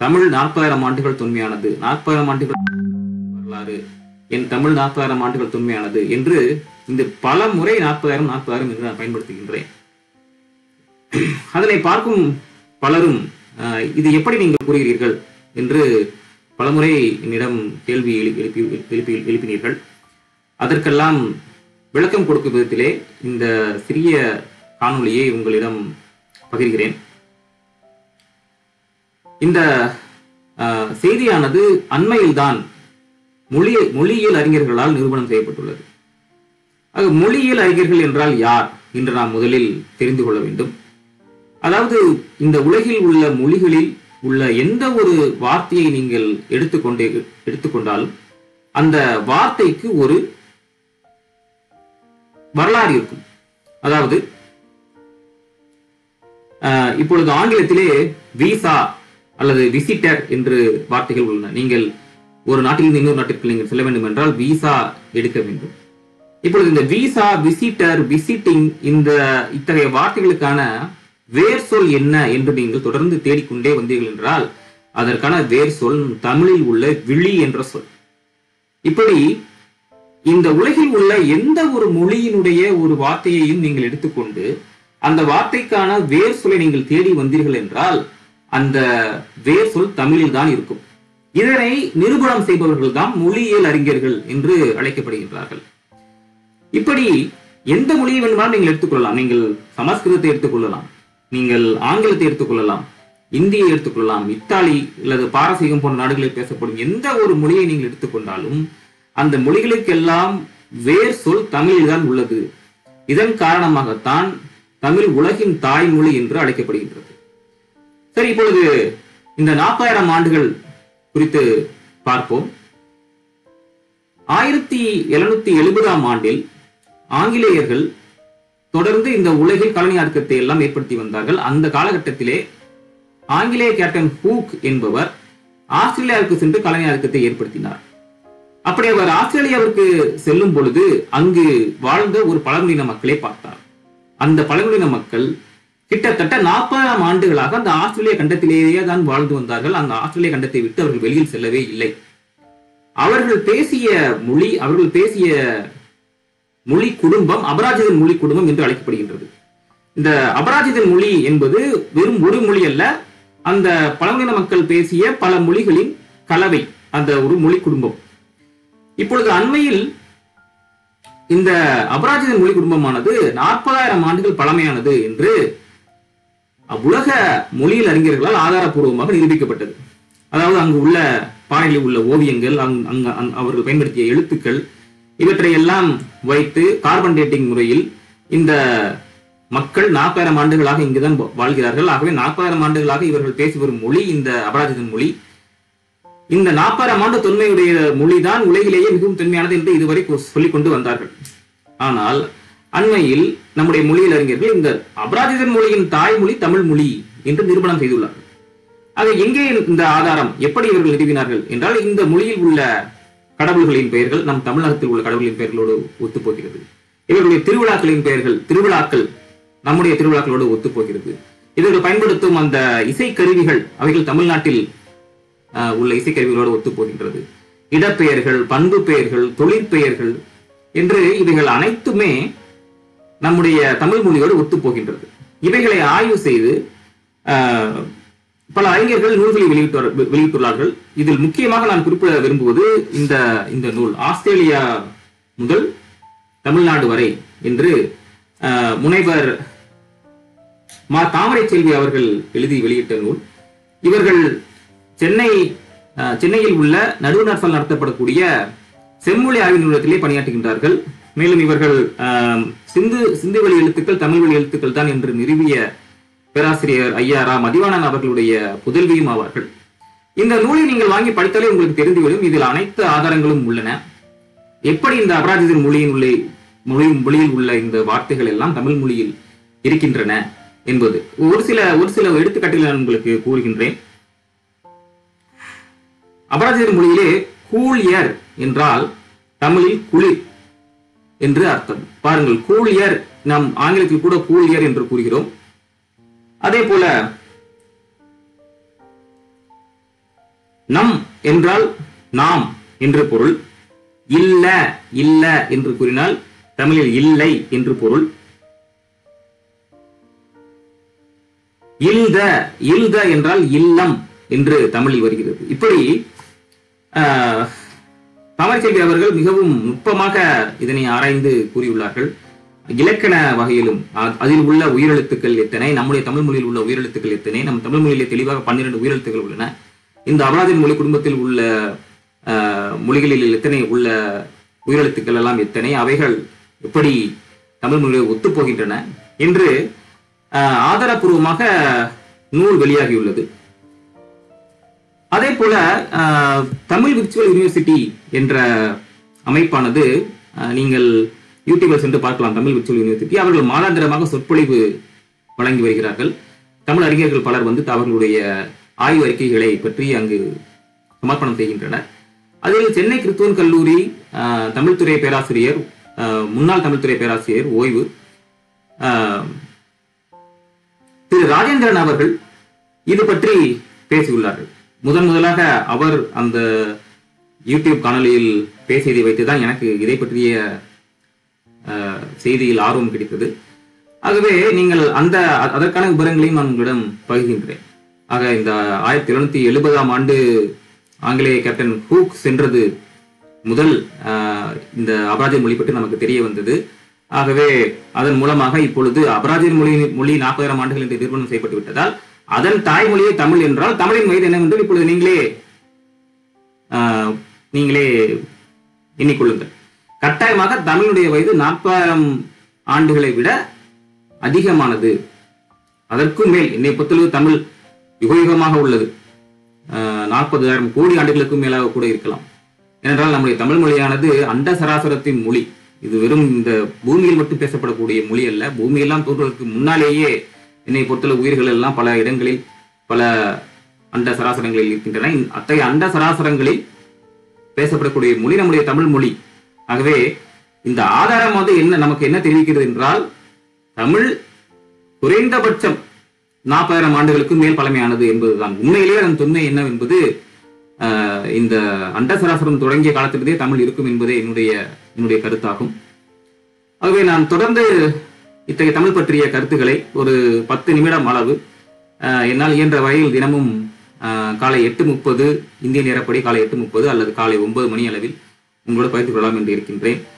தமிழ் நாற்பதாயிரம் ஆண்டுகள் தொன்மையானது நாற்பதாயிரம் ஆண்டுகள் வரலாறு என் தமிழ் நாற்பதாயிரம் ஆண்டுகள் தொன்மையானது என்று இந்த பல முறை நாற்பதாயிரம் நாற்பதாயிரம் என்று நான் பயன்படுத்துகின்றேன் அதனை பார்க்கும் பலரும் ஆஹ், இது எப்படி நீங்கள் கூறுகிறீர்கள் என்று பலமுறை என்னிடம் கேள்வி எழுப்பி எழுப்பி எழுப்பி எழுப்பினீர்கள் அதற்கெல்லாம் விளக்கம் கொடுக்கும் விதத்திலே இந்த சிறிய காணொளியை உங்களிடம் பகிர்கிறேன் இந்த ஆஹ், செய்தியானது அண்மையில்தான் மொழி மொழியியல் அறிஞர்களால் நிரூபணம் செய்யப்பட்டுள்ளது ஆக மொழியியல் அறிஞர்கள் என்றால் யார் என்று நாம் முதலில் தெரிந்து கொள்ள வேண்டும் அதாவது இந்த உலகில் உள்ள மொழிகளில் உள்ள எந்த ஒரு வார்த்தையை நீங்கள் எடுத்துக்கொண்டே எடுத்துக்கொண்டாலும் அந்த வார்த்தைக்கு ஒரு வரலாறு இருக்கும் அதாவது ஆஹ், இப்பொழுது ஆங்கிலத்திலே விசா அல்லது விசிட்டர் என்று வார்த்தைகள் உள்ளன நீங்கள் ஒரு நாட்டிலிருந்து இன்னொரு நாட்டிற்கு நீங்கள் செல்ல வேண்டும் என்றால் விசா எடுக்க வேண்டும் இப்பொழுது இந்த விசா விசிட்டர் விசிட்டிங் இந்த இத்தகைய வார்த்தைகளுக்கான வேர் சொல் என்ன என்று நீங்கள் தொடர்ந்து தேடிக்கொண்டே வந்தீர்கள் என்றால் அதற்கான வேர் சொல் தமிழில் உள்ள விழி என்ற சொல் இப்படி இந்த உலகில் உள்ள எந்த ஒரு மொழியினுடைய ஒரு வார்த்தையையும் நீங்கள் எடுத்துக்கொண்டு அந்த வார்த்தைக்கான வேர் சொல்லை நீங்கள் தேடி வந்தீர்கள் என்றால் அந்த வேர் சொல் தமிழில் தான் இருக்கும் இதனை நிரூபணம் செய்பவர்கள் தான் மொழியியல் அறிஞர்கள் என்று அழைக்கப்படுகின்றார்கள் இப்படி எந்த மொழியை வேண்டுமானாலும் நீங்கள் எடுத்துக்கொள்ளலாம் நீங்கள் சமஸ்கிருதத்தை எடுத்துக்கொள்ளலாம் நீங்கள் ஆங்கிலத்தை எடுத்துக்கொள்ளலாம் இந்தியை எடுத்துக்கொள்ளலாம் இத்தாலி அல்லது பாரசீகம் போன்ற நாடுகளில் பேசப்படும் எந்த ஒரு மொழியை நீங்கள் எடுத்துக்கொண்டாலும் அந்த மொழிகளுக்கெல்லாம் வேர் சொல் தமிழில் தான் உள்ளது இதன் காரணமாகத்தான் தமிழ் உலகின் தாய்மொழி என்று அழைக்கப்படுகின்றது சரி இப்பொழுது இந்த நாற்பதாயிரம் ஆண்டுகள் குறித்து பார்ப்போம் ஆயிரத்தி எழுநூத்தி எழுபதாம் ஆண்டில் ஆங்கிலேயர்கள் தொடர்ந்து இந்த உலகில் கலனி ஆதிக்கத்தை எல்லாம் ஏற்படுத்தி வந்தார்கள் அந்த காலகட்டத்திலே ஆங்கிலேய கேப்டன் ஹூக் என்பவர் ஆஸ்திரேலியாவுக்கு சென்று கலனி ஆதிக்கத்தை ஏற்படுத்தினார் அப்படி அவர் ஆஸ்திரேலியாவிற்கு செல்லும் பொழுது அங்கு வாழ்ந்த ஒரு பழங்குடியின மக்களை பார்த்தார் அந்த பழங்குடியின மக்கள் கிட்டத்தட்ட நாற்பதாம் ஆண்டுகளாக அந்த ஆஸ்திரேலிய கண்டத்திலேயே தான் வாழ்ந்து வந்தார்கள் அந்த ஆஸ்திரேலிய கண்டத்தை விட்டு அவர்கள் வெளியில் செல்லவே இல்லை அவர்கள் பேசிய மொழி அவர்கள் பேசிய மொழி குடும்பம் அபராஜிதன் மொழி குடும்பம் என்று அழைக்கப்படுகின்றது இந்த அபராஜிதன் மொழி என்பது வெறும் ஒரு மொழி அல்ல அந்த பழங்குடியின மக்கள் பேசிய பல மொழிகளின் கலவை அந்த ஒரு மொழி குடும்பம் இப்பொழுது அண்மையில் இந்த அபராஜிதன் மொழி குடும்பமானது நாற்பதாயிரம் ஆண்டுகள் பழமையானது என்று உலக மொழியியல் அறிஞர்களால் ஆதாரப்பூர்வமாக நிரூபிக்கப்பட்டது அதாவது அங்கு உள்ள பாறையில் உள்ள ஓவியங்கள் அங்- அங்க அங்- அவர்கள் பயன்படுத்திய எழுத்துக்கள் இவற்றை எல்லாம் வைத்து கார்பன் டேட்டிங் முறையில் இந்த மக்கள் நாற்பதாயிரம் ஆண்டுகளாக இங்குதான் வா- வாழ்கிறார்கள் ஆகவே நாற்பதாயிரம் ஆண்டுகளாக இவர்கள் பேசி வரும் மொழி இந்த அபராஜிதன் மொழி இந்த நாற்பதாயிரம் ஆண்டு தொன்மையுடைய மொழிதான் உலகிலேயே மிகவும் தொன்மையானது என்று இதுவரை கொ- சொல்லிக் கொண்டு வந்தார்கள் ஆனால் அண்மையில் நம்முடைய மொழியில் அறிஞர்கள் இந்த அபராஜிதன் மொழியின் தாய்மொழி தமிழ் மொழி என்று நிரூபணம் செய்துள்ளார்கள் அது எங்கே இந்த ஆதாரம் எப்படி இவர்கள் நிறுவினார்கள் என்றால் இந்த மொழியில் உள்ள கடவுள்களின் பெயர்கள் நம் தமிழகத்தில் உள்ள கடவுளின் பெயர்களோடு ஒத்துப்போகிறது இவர்களுடைய திருவிழாக்களின் பெயர்கள் திருவிழாக்கள் நம்முடைய திருவிழாக்களோடு ஒத்துப்போகிறது இவர்கள் பயன்படுத்தும் அந்த இசைக்கருவிகள் அவைகள் தமிழ்நாட்டில் ஆஹ், உள்ள இசைக்கருவிகளோடு ஒத்துப்போகின்றது இடப்பெயர்கள் பண்பு பெயர்கள் தொழிற்பெயர்கள் என்று இவைகள் அனைத்துமே நம்முடைய தமிழ் மொழியோடு ஒத்துப்போகின்றது இவைகளை ஆய்வு செய்து ஆஹ், பல அறிஞர்கள் நூல்களை வெளியிட்டு வெளியிட்டுள்ளார்கள் இதில் முக்கியமாக நான் குறிப்பிட விரும்புவது இந்த இந்த நூல் ஆஸ்திரேலியா முதல் தமிழ்நாடு வரை என்று ஆஹ், முனைவர் மா தாமரை செல்வி அவர்கள் எழுதி வெளியிட்ட நூல் இவர்கள் சென்னை அஹ், சென்னையில் உள்ள நடுவணர்சால் நடத்தப்படக்கூடிய செம்மொழி ஆய்வு நிறுவனத்திலே பணியாற்றுகின்றார்கள் மேலும் இவர்கள் அஹ், சிந்து சிந்து வழி எழுத்துக்கள் தமிழ் வழி எழுத்துக்கள் தான் என்று நிறுவிய பேராசிரியர் ஐயா ரா மதிவாணன் அவர்களுடைய புதல்வியும் ஆவார்கள் இந்த நூலை நீங்கள் வாங்கி படித்தாலே உங்களுக்கு தெரிந்துவிடும் இதில் அனைத்து ஆதாரங்களும் உள்ளன எப்படி இந்த அபராஜிதன் மொழியின் உள்ளே மொழி மொழியில் உள்ள இந்த வார்த்தைகள் எல்லாம் தமிழ் மொழியில் இருக்கின்றன என்பது ஒரு சில ஒரு சில எடுத்துக்காட்டுகளை நான் உங்களுக்கு கூறுகின்றேன் அபராஜிதன் மொழியிலே கூலியர் என்றால் தமிழில் குளிர் என்று அர்த்தம் பாருங்கள் கூலியர் நாம் ஆங்கிலத்தில் கூட கூலியர் என்று கூறுகிறோம் அதே போல நம் என்றால் நாம் என்று பொருள் இல்ல இல்ல என்று கூறினால் தமிழில் இல்லை என்று பொருள் இல்த இல்த என்றால் இல்லம் என்று தமிழில் வருகிறது இப்படி ஆஹ், தாமரைச்செல்வி அவர்கள் மிகவும் நுட்பமாக இதனை ஆராய்ந்து கூறியுள்ளார்கள் இலக்கண வகையிலும் அ- அதில் உள்ள உயிரெழுத்துக்கள் எத்தனை நம்முடைய தமிழ் மொழியில் உள்ள உயிரெழுத்துக்கள் எத்தனை நம் தமிழ் மொழியிலே தெளிவாக பன்னிரண்டு உயிரெழுத்துக்கள் உள்ளன இந்த அபராஜன் மொழி குடும்பத்தில் உள்ள ஆஹ், மொழிகளில் எத்தனை உள்ள உயிரெழுத்துக்கள் எல்லாம் எத்தனை அவைகள் எப்படி தமிழ் மொழியை ஒத்துப்போகின்றன என்று ஆஹ், ஆதாரப்பூர்வமாக நூல் வெளியாகியுள்ளது அதே போல ஆஹ், தமிழ் விர்ச்சுவல் யூனிவர்சிட்டி என்ற அமைப்பானது ஆஹ், நீங்கள் யூடியூபில் சென்று பார்க்கலாம் தமிழ் விர்ச்சுவல் யூனிவர்சிட்டி அவர்கள் மாதாந்திரமாக சொற்பொழிவு வழங்கி வருகிறார்கள் தமிழ் அறிஞர்கள் பலர் வந்து அவர்களுடைய ஆய்வு அறிக்கைகளை பற்றி அங்கு சமர்ப்பணம் செய்கின்றனர் அதில் சென்னை கிறிஸ்துவன் கல்லூரி ஆஹ், தமிழ்துறை பேராசிரியர் ஆஹ், முன்னாள் தமிழ்துறை பேராசிரியர் ஓய்வு ஆஹ், திரு ராஜேந்திரன் அவர்கள் இது பற்றி பேசியுள்ளார்கள் முதன் முதலாக அவர் அந்த யூடியூப் காணொளியில் பேசியதை வைத்துதான் எனக்கு இதை பற்றிய அஹ், செய்தியில் ஆர்வம் கிடைத்தது ஆகவே நீங்கள் அந்த அ- அதற்கான விவரங்களையும் நான் உங்களிடம் பகிர்கின்றேன் ஆக இந்த ஆயிரத்தி எழுநூத்தி எழுபதாம் ஆண்டு ஆங்கிலேய கேப்டன் ஹூக் சென்றது முதல் அஹ், இந்த அபராஜர் மொழி பற்றி நமக்கு தெரிய வந்தது ஆகவே அதன் மூலமாக இப்பொழுது அபராஜர் மொழி மொழி நாற்பதாயிரம் ஆண்டுகள் என்று நிறுவனம் செய்யப்பட்டு விட்டதால் அதன் தாய்மொழியே தமிழ் என்றால் தமிழின் வயது என்னவென்று இப்பொழுது நீங்களே ஆஹ், நீங்களே எண்ணிக்கொள்ளுங்கள் கட்டாயமாக தமிழுடைய வயது நாற்பதாயிரம் ஆண்டுகளை விட அதிகமானது அதற்கும் மேல் என்னை பொறுத்தளவு தமிழ் யுகயுகமாக உள்ளது நாற்பதாயிரம் கோடி ஆண்டுகளுக்கும் மேலாக கூட இருக்கலாம் ஏனென்றால் நம்முடைய தமிழ் மொழியானது அண்ட சராசரத்தின் மொழி இது வெறும் இந்த பூமியில் மட்டும் பேசப்படக்கூடிய மொழி அல்ல பூமியெல்லாம் தோன்றுவதற்கு முன்னாலேயே என்னை பொறுத்தளவு உயிர்கள் எல்லாம் பல இடங்களில் பல அண்ட சராசரங்களில் இருக்கின்றன இந்த- அத்தகைய அண்ட சராசரங்களில் பேசப்படக்கூடிய மொழி நம்முடைய தமிழ் மொழி ஆகவே இந்த ஆதாரம் வந்து என்ன நமக்கு என்ன தெரிவிக்கிறது என்றால் தமிழ் குறைந்தபட்சம் நாற்பதாயிரம் ஆண்டுகளுக்கு மேல் பழமையானது என்பதுதான் உண்மையிலேயே அதன் தொன்மை என்ன என்பது ஆஹ், இந்த அண்டசராசரம் தொடங்கிய காலத்திலிருந்தே தமிழ் இருக்கும் என்பதே என்னுடைய என்னுடைய கருத்தாகும் ஆகவே நான் தொடர்ந்து இத்தகைய தமிழ் பற்றிய கருத்துக்களை ஒரு பத்து நிமிடம் அளவு ஆஹ், என்னால் இயன்ற வகையில் தினமும் ஆஹ், காலை எட்டு முப்பது இந்திய நேரப்படி காலை எட்டு முப்பது அல்லது காலை ஒன்பது மணி அளவில் உங்களோடு பகிர்ந்து கொள்ளலாம் என்று இருக்கின்றேன்